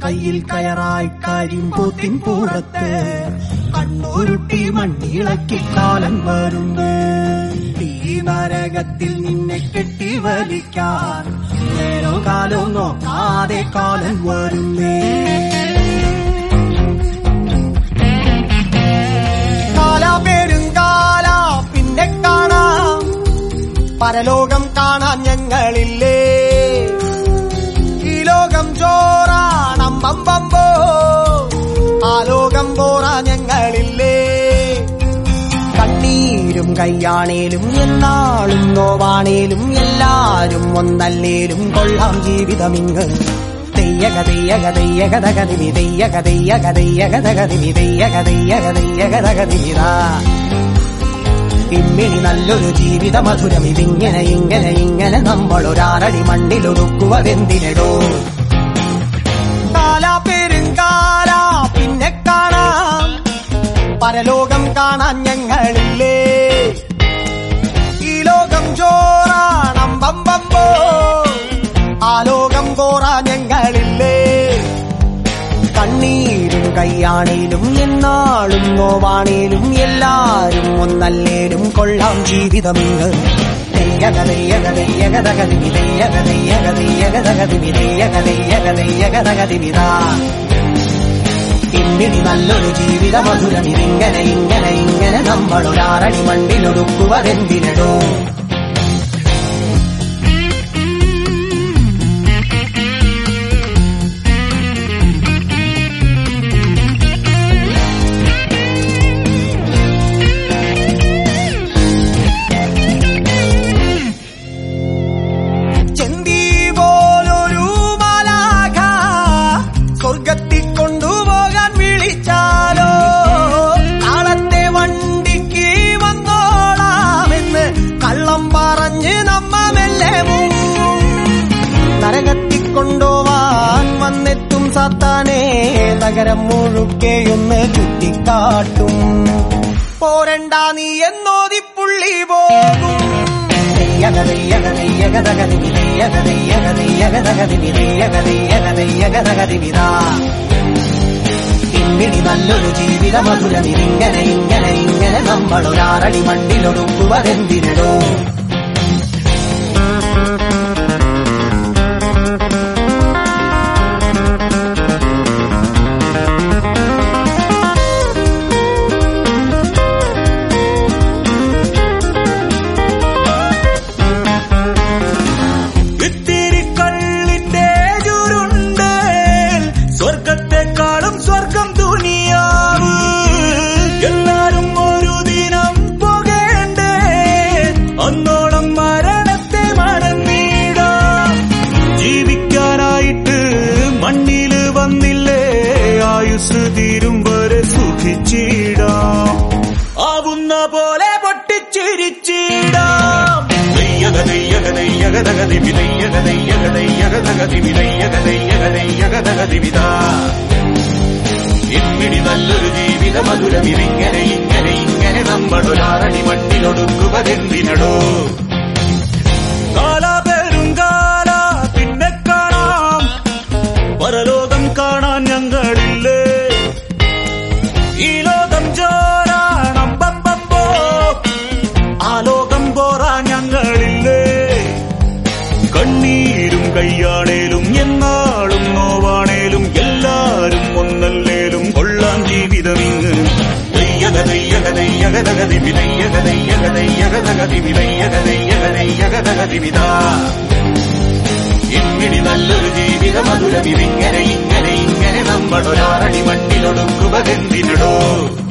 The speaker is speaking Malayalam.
കയ്യിൽ കയറായി കരിമ്പൂത്തിൻ പൂറത്ത് കണ്ണൂരുട്ടി മണ്ണിളക്കി കാലം വരുന്നു ഈ നരകത്തിൽ നിന്നെ കെട്ടി വലിക്കാൻ നേരോ കാലോ നോക്കാതെ കാലം വരുന്നേ കാല പെരുങ്കാല പിന്നെ കാണാം പരലോകം കാണാൻ ഞങ്ങളില്ലേ ഈ ലോകം ചോറാണം ബമ്പമ്പോ ആ ലോകം പോറാ ഞങ്ങളില്ലേ കണ്ണീരും കയ്യാണേലും എന്നാളും നോവാണേലും എല്ലാരും ഒന്നല്ലേലും കൊള്ളാം ജീവിതമിങ്ങ് തെയ്യക തെയ്യക തെയ്യക തകതിമി തെയ്യക തെയ്യക തെയ്യക തകതിമി തെയ്യക തെയ്യക തെയ്യക തകതിമിതാ ഇമ്മിണി നല്ലൊരു ജീവിത മധുരം ഇതിങ്ങനെ ഇങ്ങനെ ഇങ്ങനെ നമ്മൾ ഒരാറടി മണ്ണിലൊടുക്കുവതെന്തിനടോ കാല പെരുങ്കാല പിന്നെ കാണാം പരലോകം കാണാൻ ഞങ്ങളില്ലേ ഈ ലോകം ചോറാണം ബമ്പമ്പോ ആ ലോകം പോറാ ഞങ്ങളില്ലേ കണ്ണീരും കയ്യാണേലും എന്നാളും നോവാണേലും എല്ലാരും ഒന്നല്ലേലും കൊള്ളാം ജീവിതമിങ്ങ് ഇന്നിനി നല്ലൊരു ജീവിത മധുരം ഇതിങ്ങനെ ഇങ്ങനെ ഇങ്ങനെ നമ്മൾ ഒരാറടി മണ്ണിലൊടുക്കുവതെന്തിനടോ ചെന്തി പോലൊരു മാലാഖ സ്വർഗത്തിൽ കൊണ്ടുപോകാൻ വിളിച്ചാലോ നാളത്തെ വണ്ടിക്ക് വന്നോളാമെന്ന് കള്ളം പറഞ്ഞ് നമ്മ മെല്ലെ മുങ്ങും നരകത്തിൽ കൊണ്ടുപോവാൻ വന്നെത്തും സത്താനെ നഗരം മുഴുക്കെയൊന്ന് ചുറ്റിക്കാട്ടും പോരണ്ട നീ എന്നോതി പുള്ളി പോകും ഇമ്മിണി നല്ലൊരു ജീവിത മധുരം ഇതിങ്ങനെ ഇങ്ങനെ ഇങ്ങനെ നമ്മൾ ഒരാറടി മണ്ണിലൊടുക്കുവതെന്തിനടോ ഇത്തിരി കള്ളിന്റെ ചുരുണ്ട് സ്വർഗത്തെക്കാളും സ്വർഗം ദുനിയാവ് എല്ലാരും ഒരു ദിനം പോകേണ്ടേ അന്നോളം മരണത്തെ മറന്നിടാം ജീവിക്കാനായിട്ട് മണ്ണില് വന്നില്ലേ ആയുസ് തീരും വരെ സുഖിച്ചിടാം ആവുന്ന പോലെ പൊട്ടിച്ചിരിച്ചിടാം നെയ്യക നെയ്യക നെയ്യക തകതി വിലയ്യക നെയ്യക നെയ്യക തകതി വിലയ്യക നെയ്യക നെയ്യക തകതി വിതാ ഇമ്മിണി നല്ലൊരു ജീവിത മധുരം ഇതിങ്ങനെ ഇങ്ങനെ ഇങ്ങനെ നമ്മൾ ഒരാറടി മണ്ണിലൊടുക്കുവതെന്തിനടോ കാല പെരുങ്കാല പിന്നെ കാണാം പരലോകം കാണാൻ ഞങ്ങളില്ലേ ഈ ലോകം ചോരാണം ബമ്പമ്പോ ആ ലോകം പോറാ ഞങ്ങളില്ലേ കണ്ണീരും കയ്യാണേലും എന്നാളും നോവാണേലും എല്ലാരും ഒന്നല്ലേലും കൊള്ളാം ജീവിതമിങ്ങ് നെയ്യക നെയ്യക നെയ്യക തകതി വിലയ്യക നെയ്യക നെയ്യക തകതി വിലയ്യക നെയ്യക നെയ്യക തകതി വിതാ ഇമ്മിണി നല്ലൊരു ജീവിത മധുരം ഇതിങ്ങനെ ഇങ്ങനെ ഇങ്ങനെ നമ്മൾ ഒരാറടി മണ്ണിലൊടുക്കുവതെന്തിനടോ